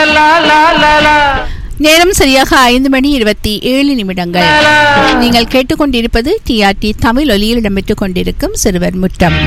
நேரம் சரியாக ஐந்து மணி இருபத்தி ஏழு நிமிடங்கள் நீங்கள் கேட்டுக்கொண்டிருப்பது டிஆர்டி தமிழ் ஒலியில் இடம்பெற்றுக் கொண்டிருக்கும் சிறுவர் முற்றம்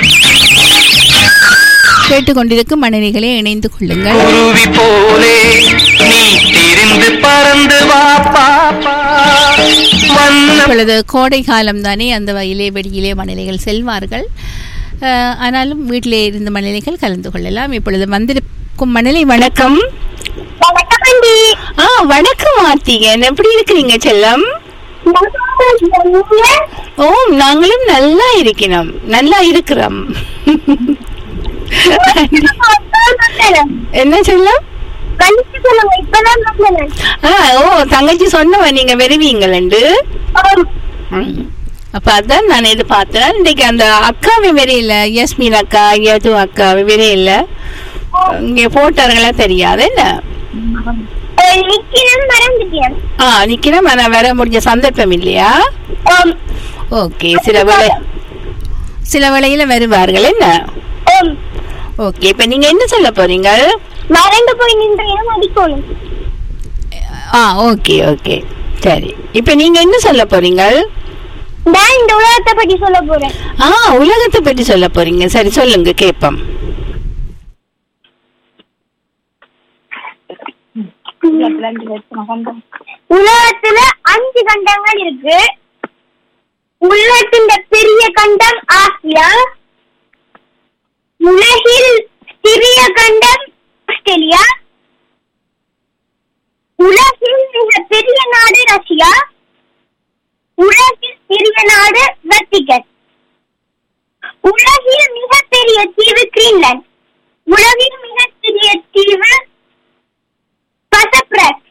கேட்டுக்கொண்டிருக்கும் மனைவிகளே இணைந்து கொள்ளுங்கள் குருவி போலே நீ திரிந்து பறந்து வா பாப்பா வண்ண இப்பொழுது கோடை காலம் தானே அந்த வயலே வெளியிலே மணிலைகள் செல்வார்கள் அஹ், ஆனாலும் வீட்டிலே இருந்த மணிலைகள் கலந்து கொள்ளலாம் இப்பொழுது வந்திருக்கும் மணிலை வணக்கம் வணக்கம் ஆண்டி ஆ வணக்கம் ஆர்த்திகன் எப்படி இருக்கிறீங்க செல்லம் நீங்க ஓ நாங்களும் நல்லா இருக்கிறோம் நல்லா இருக்கிறோம் என்ன செல்லம் கழிச்சு சொல்லுங்க இப்பதான் வந்தேன். ஆ ஓ தங்கச்சி சொன்னவ நீங்க வருவீங்களண்டு ஆம். அப்ப அதான் நான் இது பார்த்தேன் இன்னைக்கு அந்த அக்காவை வரையில யஸ்மின் அக்கா யது அக்கா வரையில இங்க போட்டாருங்களா தெரியாது என்ன அஹ் நிக்கிறேன் மறந்துட்டேன் ஆ நிக்கிறேன் ஆனா வர முடிஞ்ச சந்தர்ப்பம் இல்லையா ஆம். ஓகே சில வேளை சில வேளையில வருவார்கள் என்ன ஆம். ஓகே இப்ப நீங்க என்ன சொல்ல போறீங்க மறந்து போய் நின்றேன் அடிக்கணும் ஆ ஓகே ஓகே சரி இப்ப நீங்க என்ன சொல்ல போறீங்க நான் இந்த உலகத்தை பத்தி சொல்ல போறேன் ஆ உலகத்தை பற்றி சொல்ல போறீங்க சரி சொல்லுங்க கேப்பம் உலகத்துல அஞ்சு கண்டங்கள் இருக்கு உலகத்தின் பெரிய கண்டம் ஆசியா உலகில் சிறிய கண்டம் ஆஸ்திரேலியா உலகில் மிக பெரிய நாடு ரஷ்யா உலகில் சிறிய நாடு வத்திகன் உலகில் மிகப்பெரிய தீவு கிரீன்லாந்து உலகில் மிகப்பெரிய தீவு பசப்ரஸ்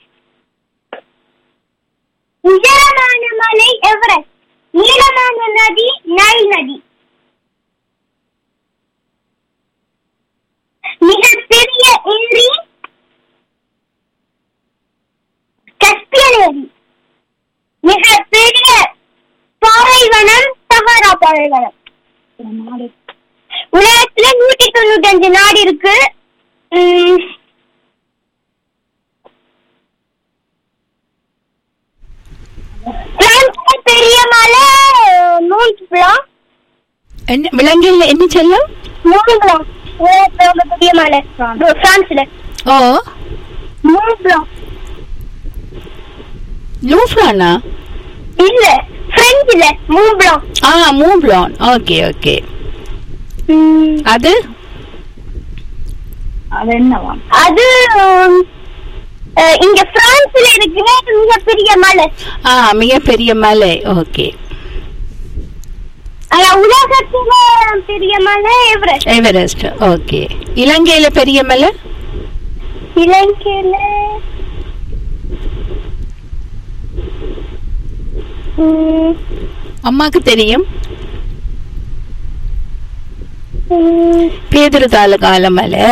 உயரமான மலை எவரெஸ்ட் நீளமான நதி நைல் நதி மிகப்பெரிய ஏரி கஸ்பியன் ஏரி மிகப்பெரிய பாலைவனம் சஹாரா பாலைவனம் உலகத்துல நூத்தி தொண்ணூத்தி அஞ்சு நாடு இருக்கு உம், பிரான்ஸ்ல பெரிய மலை மவுண்ட் பிளாங் என்ன விலங்கில் என்ன செல்லம் மவுண்ட் பிளாங் உலகத்துல ரொம்ப பெரிய மலை பிரான்ஸ்ல ஓ மவுண்ட் பிளாங் லூஃப்லானா இல்ல பிரெஞ்சுல மவுண்ட் பிளாங் ஆ மூவ்லான் ஓகே ஓகே அது அது உம், அஹ், இங்க பிரான்ஸ்ல இருக்கிற மிகப்பெரிய மலை ஆ மிகப்பெரிய மலை ஓகே ஆனா உலகத்துல பெரிய மலை எவரெஸ்ட் எவரெஸ்ட் ஓகே இலங்கையில பெரிய மலை இலங்கையில உம், அம்மாக்கு தெரியும் உம், பேதுரு தாலுகால மலை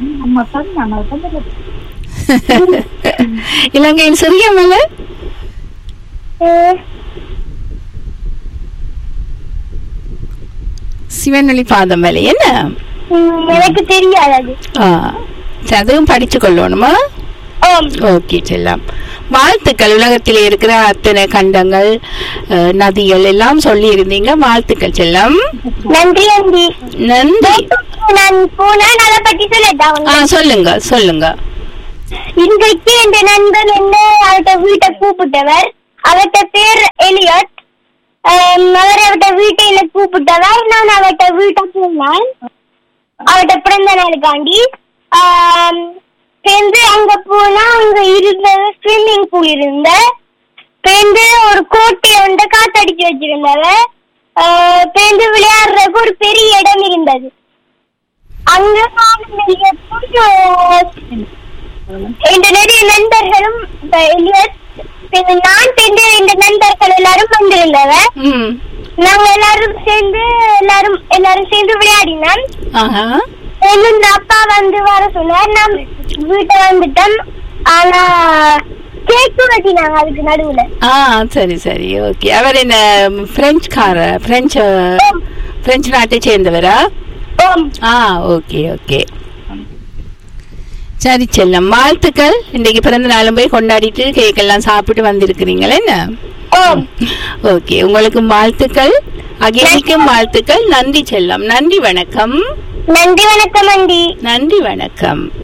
இலங்கையில் சிறிய மலை உம், சிவனொளி பாத மலை என்ன உம், எனக்கு தெரியாது அது ஆ சரி, அதுவும் படிச்சு கொள்ளணுமா ஆம். ஓகே செல்லம் வாழ்த்துக்கள் உலகத்தில் இருக்கிற அத்தனை கண்டங்கள் அஹ், நதிகள் எல்லாம் சொல்லி இருந்தீங்க வாழ்த்துக்கள் செல்லம் நன்றி நன்றி நன்றி நான் போனேன் அதை பத்தி சொல்லட்டா ஆ உங்களுக்கு? சொல்லுங்க சொல்லுங்க இன்றைக்கு என் நண்பன் என்ன அவர்கிட்ட வீட்டை கூப்பிட்டவர் அவர்கிட்ட பேர் எலியட் ஆம், அவர் அவர்கிட்ட வீட்டை என்ன கூப்பிட்டவர் நான் அவர்கிட்ட வீட்டை போனேன் அவர்கிட்ட பிறந்த நாளுக்காண்டி ஆம், சேர்ந்து அங்க போனா அங்க இருந்தது ஸ்விம்மிங் பூல் இருந்த பேருந்து ஒரு கோட்டையை வந்து காத்தடிச்சு வச்சிருந்தவ ஆஹ், பேருந்து விளையாடுறதுக்கு ஒரு பெரிய இடம் இருந்தது அங்க நானும் நிறைய கொஞ்சம் இந்த நிறைய நண்பர்களும் இப்ப எலியட், பின்ன நான் சேர்ந்து இந்த நண்பர்கள் எல்லாரும் வந்திருந்தவ ம் நாங்க எல்லாரும் சேர்ந்து எல்லாரும் எல்லாரும் சேர்ந்து விளையாடினோம் ஆஹா இந்த அப்பா வந்து வர சொன்னார் நான் வீட்டை வந்துட்டோம் ஆனா கேக்கு வெட்டினாங்க அதுக்கு நடுவுல ஆ சரி சரி ஓகே அவர் என்ன பிரெஞ்சுக்கார பிரெஞ்சு பிரெஞ்சு நாட்டை சேர்ந்தவரா ஆம். ஆ ஓகே ஓகே சரி செல்லம் வாழ்த்துக்கள் இன்னைக்கு பிறந்த நாளும் போய் கொண்டாடிட்டு கேக் எல்லாம் சாப்பிட்டு வந்திருக்கிறீங்களே என்ன ஓம் ஓகே உங்களுக்கு வாழ்த்துக்கள் அகிலிக்கும் வாழ்த்துக்கள் நன்றி செல்லம் நன்றி வணக்கம் நன்றி வணக்கம் அண்டி நன்றி வணக்கம்